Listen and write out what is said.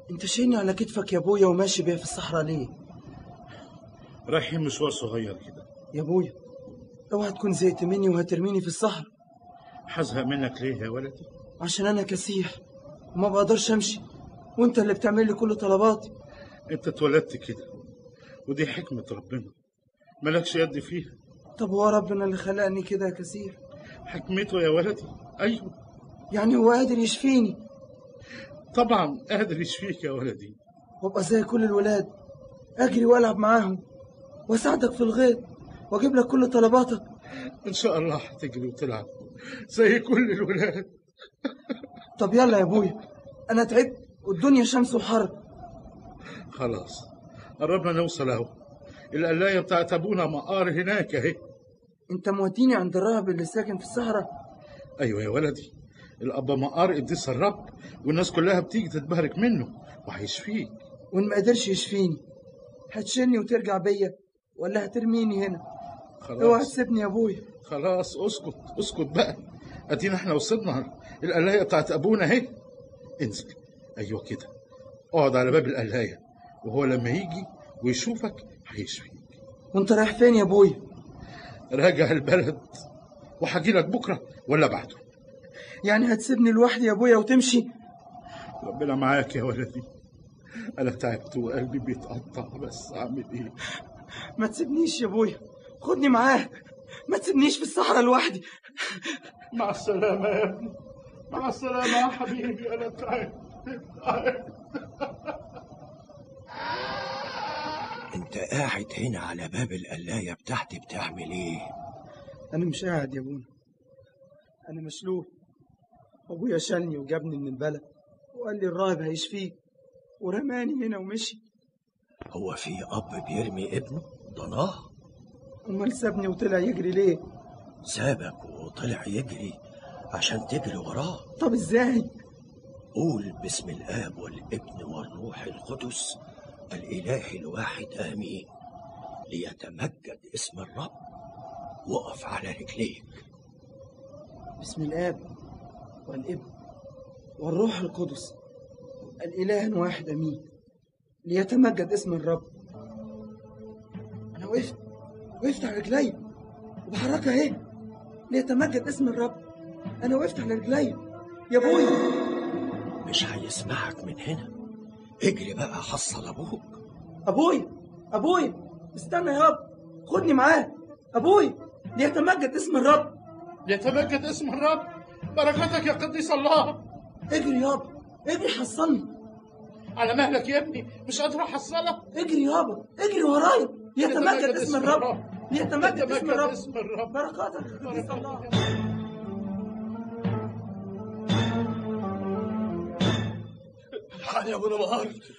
انت شايلني على كتفك يا ابويا وماشي بيا في الصحراء ليه رايحين مشوار صغير كده يا ابويا اوعى تكون زهقت مني وهترميني في الصحراء حزهق منك ليه يا ولدي عشان انا كسيح وما بقدرش امشي وانت اللي بتعمل لي كل طلباتي انت اتولدت كده ودي حكمة ربنا مالكش يد فيها طب هو ربنا اللي خلقني كده يا كسيح حكمته يا ولدي ايوه يعني هو قادر يشفيني طبعا قادر يشفيك يا ولدي وابقى زي كل الولاد اجري والعب معاهم واساعدك في الغيط واجيب لك كل طلباتك ان شاء الله هتجري وتلعب زي كل الولاد طب يلا يا ابويا انا تعبت والدنيا شمس وحر خلاص قربنا نوصل اهو القلاية بتاعت ابونا مقار هناك اهي انت موديني عند الراهب اللي ساكن في الصحراء ايوه يا ولدي الابا مقار قديس الرب والناس كلها بتيجي تتبارك منه وهيشفيك وان ما قدرش يشفيني هتشيلني وترجع بيا ولا هترميني هنا اوعى خلاص تسيبني يا ابويا خلاص اسكت اسكت بقى ادينا احنا وصلنا القلاية بتاعت ابونا اهي انزل ايوه كده اقعد على باب القلاية وهو لما يجي ويشوفك هيشفيك وانت رايح فين يا ابويا راجع البلد وهجي لك بكره ولا بعده يعني هتسيبني لوحدي يا ابويا وتمشي ربنا معاك يا ولدي انا تعبت وقلبي بيتقطع بس اعمل ايه ما تسيبنيش يا ابويا خدني معاك ما تسيبنيش في الصحراء لوحدي مع السلامه يا ابني مع السلامه يا حبيبي انا تعبت تعبت. انت قاعد هنا على باب القلاية بتاعتي بتعمل ايه انا مش قاعد يا ابونا انا مشلول ابويا شالني وجابني من البلد وقال لي الراهب هيشفيك ورماني هنا ومشي هو في اب بيرمي ابنه ضناه امال سابني وطلع يجري ليه سابك وطلع يجري عشان تجري وراه طب ازاي قول باسم الاب والابن والروح القدس الاله الواحد امين ليتمجد اسم الرب وقف على رجليك بسم الاب والابن والروح القدس الاله واحد امين ليتمجد اسم الرب انا وقفت وقفت على رجلي وبحركها اهي ليتمجد اسم الرب انا وقفت على رجلي يا ابويا مش هيسمعك من هنا اجري بقى حصل ابوك ابويا ابويا استنى يا رب خدني معاه ابويا ليتمجد اسم الرب ليتمجد اسم الرب بركتك يا قديس الله اجري يابا اجري حصلني على مهلك يا ابني مش قادر احصلك اجري يابا اجري ورايا ليتمجد اسم الرب ليتمجد اسم ليتمجد الرب اسم الرب بركاتك يا قديس الله الحقني يا ابو نمار